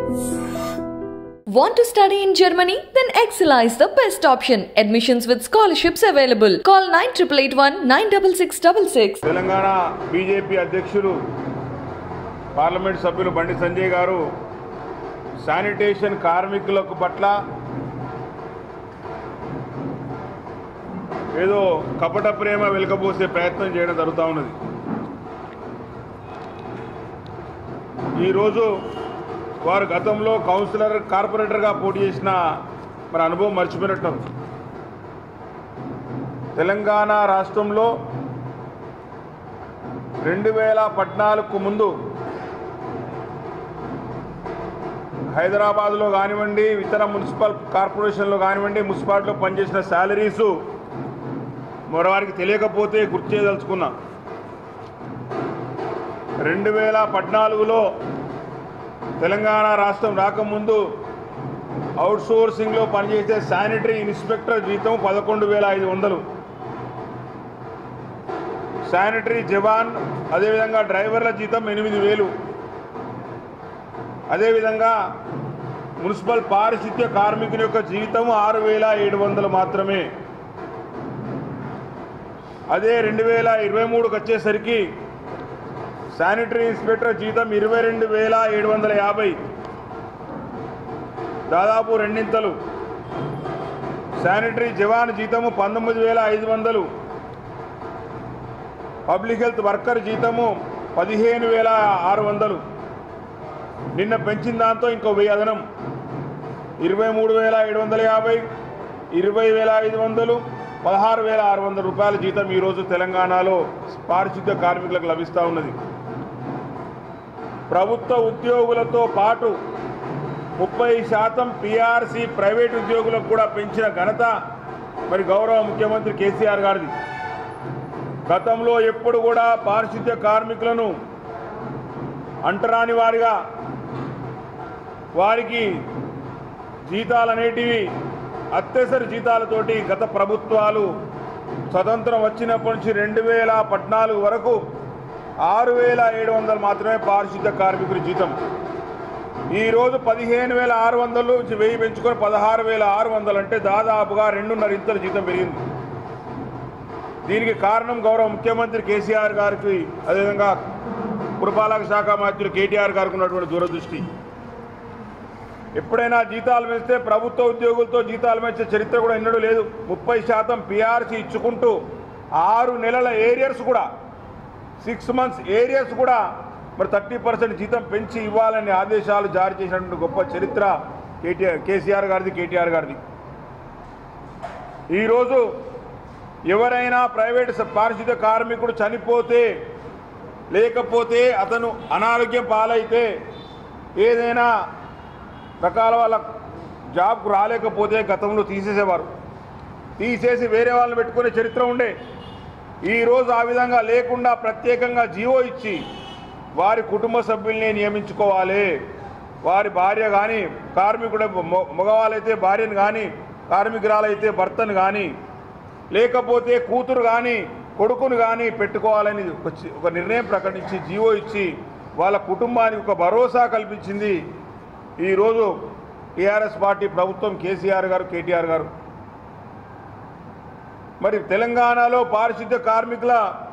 Want to study in Germany? Then Excella is the best option. Admissions with scholarships available. Call 9881 96666. Telangana BJP అధ్యక్షులు parliament సభ్యులు బండి సంజయ్ గారు sanitation కార్మికులకు పట్ల ఏదో కపట ప్రేమ వెలకబోసే ప్రయత్నం చేయడం జరుగుతూ ఉన్నది ఈరోజు వారు గతంలో కౌన్సిలర్ కార్పొరేటర్గా పోటీ చేసిన మరి అనుభవం మర్చిపోయినట్టు తెలంగాణ రాష్ట్రంలో రెండు వేల పద్నాలుగుకు ముందు హైదరాబాద్లో కానివ్వండి ఇతర మున్సిపల్ కార్పొరేషన్లో కానివ్వండి మున్సిపాలిటీలో పనిచేసిన శాలరీసు మరోవారికి తెలియకపోతే గుర్తు చేయదలుచుకున్నా రెండు వేల పద్నాలుగులో తెలంగాణ రాష్ట్రం రాకముందు అవుట్సోర్సింగ్లో పనిచేసే శానిటరీ ఇన్స్పెక్టర్ జీతం పదకొండు వేల ఐదు వందలు శానిటరీ జవాన్ అదేవిధంగా డ్రైవర్ల జీతం ఎనిమిది వేలు అదేవిధంగా మున్సిపల్ పారిశుద్ధ్య కార్మికుని యొక్క జీతం ఆరు వేల ఏడు వందలు మాత్రమే అదే రెండు వేల ఇరవై మూడుకి వచ్చేసరికి శానిటరీ ఇన్స్పెక్టర్ జీతం ఇరవై రెండు వేల ఏడు వందల యాభై దాదాపు రెండింతలు శానిటరీ జవాన్ జీతము పంతొమ్మిది వేల ఐదు వందలు పబ్లిక్ హెల్త్ వర్కర్ జీతము పదిహేను వేల ఆరు వందలు నిన్న పెంచిన దాంతో ఇంకో వెయ్యి అదనం ఇరవై మూడు వేల ఏడు వందల యాభై ఇరవై వేల ఐదు వందలు పదహారు వేల ఆరు వందల రూపాయల జీతం ఈరోజు తెలంగాణలో పారిశుద్ధ్య కార్మికులకు లభిస్తూ ఉన్నది ప్రభుత్వ ఉద్యోగులతో పాటు ముప్పై శాతం పిఆర్సీ ప్రైవేట్ ఉద్యోగులకు కూడా పెంచిన ఘనత మరి గౌరవ ముఖ్యమంత్రి కేసీఆర్ గారిది గతంలో ఎప్పుడు కూడా పారిశుద్ధ్య కార్మికులను అంటరాని వారిగా వారికి జీతాలు అనేటివి అత్యవసర జీతాలతోటి గత ప్రభుత్వాలు స్వతంత్రం వచ్చినప్పటి నుంచి రెండు వేల పద్నాలుగు వరకు ఆరు వేల ఏడు వందలు మాత్రమే పారిశుద్ధ్య కార్మికుల జీతం ఈరోజు పదిహేను వేల ఆరు వందలు నుంచి వెయ్యి పెంచుకొని పదహారు వేల ఆరు వందలు అంటే దాదాపుగా రెండున్నర ఇంతల జీతం పెరిగింది దీనికి కారణం గౌరవ ముఖ్యమంత్రి కేసీఆర్ గారికి అదేవిధంగా పురపాలక శాఖ మంత్రులు కేటీఆర్ గారికి ఉన్నటువంటి దూరదృష్టి ఎప్పుడైనా జీతాలు పెంచితే ప్రభుత్వ ఉద్యోగులతో జీతాలు పెంచే చరిత్ర కూడా ఎన్నడూ లేదు ముప్పై శాతం పిఆర్సీ ఇచ్చుకుంటూ ఆరు నెలల ఏరియర్స్ కూడా సిక్స్ మంత్స్ ఏరియర్స్ కూడా మరి థర్టీ పర్సెంట్ జీతం పెంచి ఇవ్వాలని ఆదేశాలు జారీ చేసినటువంటి గొప్ప చరిత్ర కేటీఆర్ కేసీఆర్ గారిది కేటీఆర్ గారిది ఈరోజు ఎవరైనా ప్రైవేట్ స- పారిశుద్ధ్య కార్మికుడు చనిపోతే లేకపోతే అతను అనారోగ్యం పాలైతే ఏదైనా రకాల వాళ్ళ జాబ్కు రాలేకపోతే గతంలో తీసేసేవారు తీసేసి వేరే వాళ్ళని పెట్టుకునే చరిత్ర ఉండే ఈరోజు ఆ విధంగా లేకుండా ప్రత్యేకంగా జీవో ఇచ్చి వారి కుటుంబ సభ్యుల్ని నియమించుకోవాలి వారి భార్య కానీ కార్మికుడు మొ- మగవాళ్ళైతే భార్యను కానీ కార్మికురాలైతే భర్తను కానీ లేకపోతే కూతురు కానీ కొడుకును కానీ పెట్టుకోవాలని ఒక చి- ఒక నిర్ణయం ప్రకటించి జీవో ఇచ్చి వాళ్ళ కుటుంబానికి ఒక భరోసా కల్పించింది ఈరోజు టీఆర్ఎస్ పార్టీ ప్రభుత్వం కేసీఆర్ గారు కేటీఆర్ గారు మరి తెలంగాణలో పారిశుద్ధ్య కార్మికుల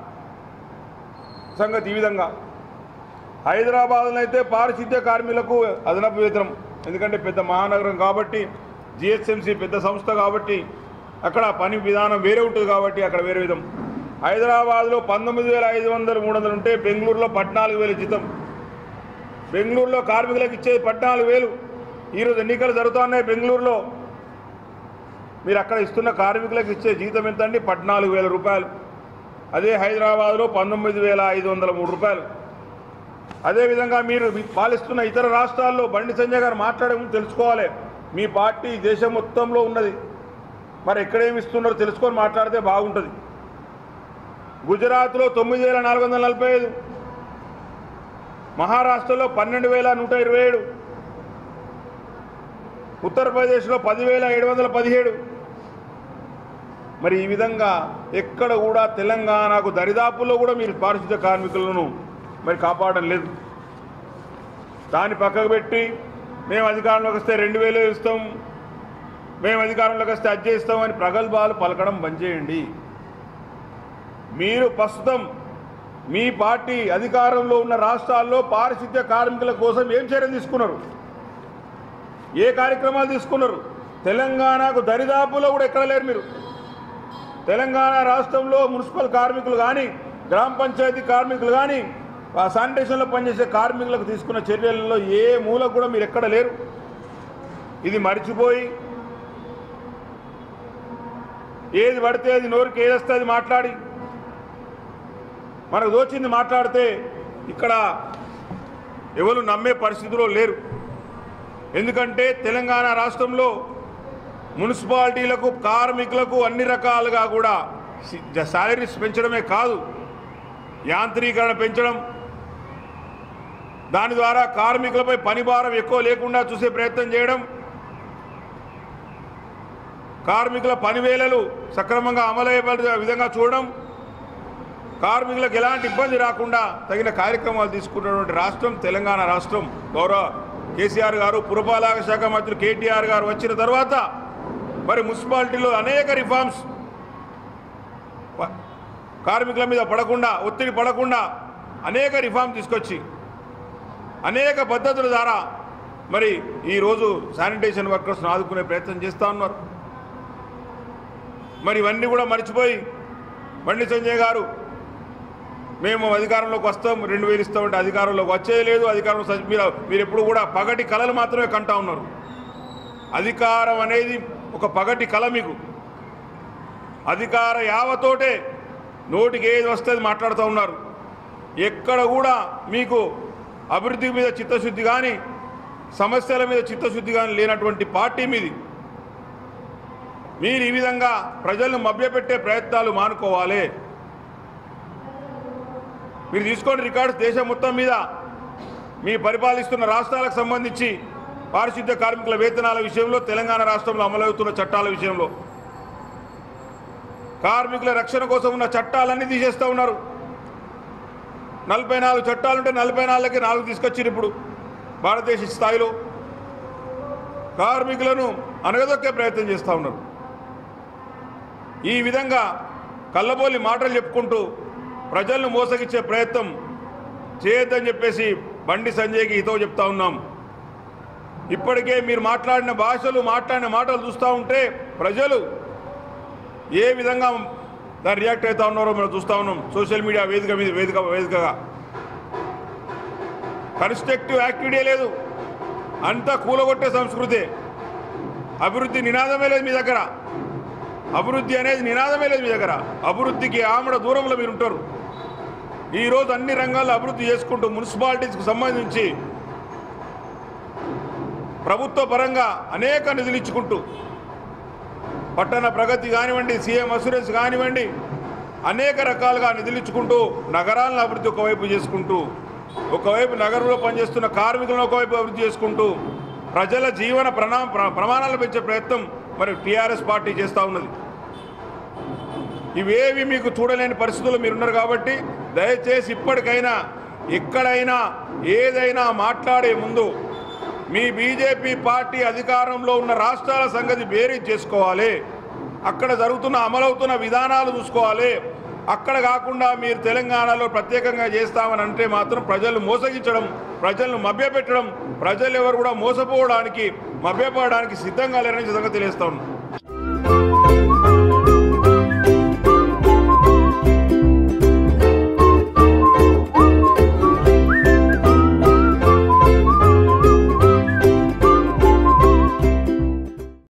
సంగతి ఈ విధంగా హైదరాబాద్లో అయితే పారిశుద్ధ్య కార్మికులకు అదనపు వేతనం ఎందుకంటే పెద్ద మహానగరం కాబట్టి జిహెచ్ఎంసీ పెద్ద సంస్థ కాబట్టి అక్కడ పని విధానం వేరే ఉంటుంది కాబట్టి అక్కడ వేరే విధం హైదరాబాద్లో పంతొమ్మిది వేల ఐదు వందలు మూడు వందలు ఉంటే బెంగళూరులో పద్నాలుగు వేల జీతం బెంగళూరులో కార్మికులకు ఇచ్చేది పద్నాలుగు వేలు ఈరోజు ఎన్నికలు జరుగుతున్నాయి బెంగళూరులో మీరు అక్కడ ఇస్తున్న కార్మికులకు ఇచ్చే జీతం ఎంత అండి పద్నాలుగు వేల రూపాయలు అదే హైదరాబాద్లో పంతొమ్మిది వేల ఐదు వందల మూడు రూపాయలు అదేవిధంగా మీరు మీ పాలిస్తున్న ఇతర రాష్ట్రాల్లో బండి సంజయ్ గారు మాట్లాడే ముందు తెలుసుకోవాలి మీ పార్టీ దేశం మొత్తంలో ఉన్నది మరి ఎక్కడేమి ఇస్తున్నారో తెలుసుకొని మాట్లాడితే బాగుంటుంది గుజరాత్లో తొమ్మిది వేల నాలుగు వందల నలభై ఐదు మహారాష్ట్రలో పన్నెండు వేల నూట ఇరవై ఏడు ఉత్తరప్రదేశ్లో పదివేల ఏడు వందల పదిహేడు మరి ఈ విధంగా ఎక్కడ కూడా తెలంగాణకు దరిదాపుల్లో కూడా మీరు పారిశుద్ధ్య కార్మికులను మరి కాపాడడం లేదు దాన్ని పక్కకు పెట్టి మేము అధికారంలోకి వస్తే రెండు వేలు ఇస్తాం మేము అధికారంలోకి వస్తే అది చేస్తామని ప్రగల్భాలు పలకడం బంద్ చేయండి మీరు ప్రస్తుతం మీ పార్టీ అధికారంలో ఉన్న రాష్ట్రాల్లో పారిశుద్ధ్య కార్మికుల కోసం ఏం చర్యలు తీసుకున్నారు ఏ కార్యక్రమాలు తీసుకున్నారు తెలంగాణకు దరిదాపులో కూడా ఎక్కడ లేరు మీరు తెలంగాణ రాష్ట్రంలో మున్సిపల్ కార్మికులు కానీ గ్రామ పంచాయతీ కార్మికులు కానీ ఆ శానిటేషన్లో పనిచేసే కార్మికులకు తీసుకున్న చర్యలలో ఏ మూలకు కూడా మీరు ఎక్కడ లేరు ఇది మర్చిపోయి ఏది పడితే అది నోరుకి ఏదొస్తే అది మాట్లాడి మనకు దోచింది మాట్లాడితే ఇక్కడ ఎవరు నమ్మే పరిస్థితిలో లేరు ఎందుకంటే తెలంగాణ రాష్ట్రంలో మున్సిపాలిటీలకు కార్మికులకు అన్ని రకాలుగా కూడా శాలరీస్ పెంచడమే కాదు యాంత్రీకరణ పెంచడం దాని ద్వారా కార్మికులపై పని భారం ఎక్కువ లేకుండా చూసే ప్రయత్నం చేయడం కార్మికుల పని వేళలు సక్రమంగా అమలయ్యే విధంగా చూడడం కార్మికులకు ఎలాంటి ఇబ్బంది రాకుండా తగిన కార్యక్రమాలు తీసుకున్నటువంటి రాష్ట్రం తెలంగాణ రాష్ట్రం గౌరవ కేసీఆర్ గారు పురపాలక శాఖ మంత్రి కేటీఆర్ గారు వచ్చిన తర్వాత మరి మున్సిపాలిటీలో అనేక రిఫార్మ్స్ ప- కార్మికుల మీద పడకుండా ఒత్తిడి పడకుండా అనేక రిఫార్మ్ తీసుకొచ్చి అనేక పద్ధతుల ద్వారా మరి ఈరోజు శానిటేషన్ వర్కర్స్ను ఆదుకునే ప్రయత్నం చేస్తూ ఉన్నారు మరి ఇవన్నీ కూడా మర్చిపోయి బండి సంజయ్ గారు మేము అధికారంలోకి వస్తాం రెండు వేలు ఇస్తామంటే అధికారంలోకి వచ్చేది లేదు అధికారంలో స- మీరు మీరు ఎప్పుడు కూడా పగటి కళలు మాత్రమే కంటా ఉన్నారు అధికారం అనేది ఒక పగటి కళ మీకు అధికార యావతోటే నోటికి ఏది వస్తే అది మాట్లాడుతూ ఉన్నారు ఎక్కడ కూడా మీకు అభివృద్ధి మీద చిత్తశుద్ధి కానీ సమస్యల మీద చిత్తశుద్ధి కానీ లేనటువంటి పార్టీ మీది మీరు ఈ విధంగా ప్రజలను మభ్యపెట్టే ప్రయత్నాలు మానుకోవాలి మీరు తీసుకోండి రికార్డ్స్ దేశం మొత్తం మీద మీ పరిపాలిస్తున్న రాష్ట్రాలకు సంబంధించి పారిశుద్ధ్య కార్మికుల వేతనాల విషయంలో తెలంగాణ రాష్ట్రంలో అమలవుతున్న చట్టాల విషయంలో కార్మికుల రక్షణ కోసం ఉన్న చట్టాలన్నీ తీసేస్తూ ఉన్నారు నలభై నాలుగు చట్టాలుంటే నలభై నాలుగుకి నాలుగు తీసుకొచ్చారు ఇప్పుడు భారతదేశ స్థాయిలో కార్మికులను అనగదొక్కే ప్రయత్నం చేస్తూ ఉన్నారు ఈ విధంగా కళ్ళబోలి మాటలు చెప్పుకుంటూ ప్రజలను మోసగిచ్చే ప్రయత్నం చేయొద్దని చెప్పేసి బండి సంజయ్కి హితవు చెప్తా ఉన్నాం ఇప్పటికే మీరు మాట్లాడిన భాషలు మాట్లాడిన మాటలు చూస్తూ ఉంటే ప్రజలు ఏ విధంగా దాన్ని రియాక్ట్ అవుతా ఉన్నారో మనం చూస్తూ ఉన్నాం సోషల్ మీడియా వేదిక మీద వేదిక వేదికగా కన్స్ట్రక్టివ్ యాక్టివిటీ లేదు అంతా కూలగొట్టే సంస్కృతి అభివృద్ధి నినాదమే లేదు మీ దగ్గర అభివృద్ధి అనేది నినాదమే లేదు మీ దగ్గర అభివృద్ధికి ఆమడ దూరంలో మీరు ఉంటారు ఈరోజు అన్ని రంగాల్లో అభివృద్ధి చేసుకుంటూ మున్సిపాలిటీస్కి సంబంధించి ప్రభుత్వ పరంగా అనేక నిధులు ఇచ్చుకుంటూ పట్టణ ప్రగతి కానివ్వండి సీఎం అసూరెన్స్ కానివ్వండి అనేక రకాలుగా నిధులు ఇచ్చుకుంటూ నగరాలను అభివృద్ధి ఒకవైపు చేసుకుంటూ ఒకవైపు నగరంలో పనిచేస్తున్న కార్మికులను ఒకవైపు అభివృద్ధి చేసుకుంటూ ప్రజల జీవన ప్రణా ప్ర- ప్రమాణాలు పెంచే ప్రయత్నం మరి టీఆర్ఎస్ పార్టీ చేస్తూ ఉన్నది ఇవేవి మీకు చూడలేని పరిస్థితుల్లో మీరున్నారు కాబట్టి దయచేసి ఇప్పటికైనా ఎక్కడైనా ఏదైనా మాట్లాడే ముందు మీ బీజేపీ పార్టీ అధికారంలో ఉన్న రాష్ట్రాల సంగతి బేరీజ్ చేసుకోవాలి అక్కడ జరుగుతున్న అమలవుతున్న విధానాలు చూసుకోవాలి అక్కడ కాకుండా మీరు తెలంగాణలో ప్రత్యేకంగా చేస్తామని అంటే మాత్రం ప్రజలు మోసగించడం ప్రజలను మభ్యపెట్టడం ప్రజలు ఎవరు కూడా మోసపోవడానికి మభ్యపడడానికి సిద్ధంగా లేరని సంగతి తెలియస్తా ఉన్నాం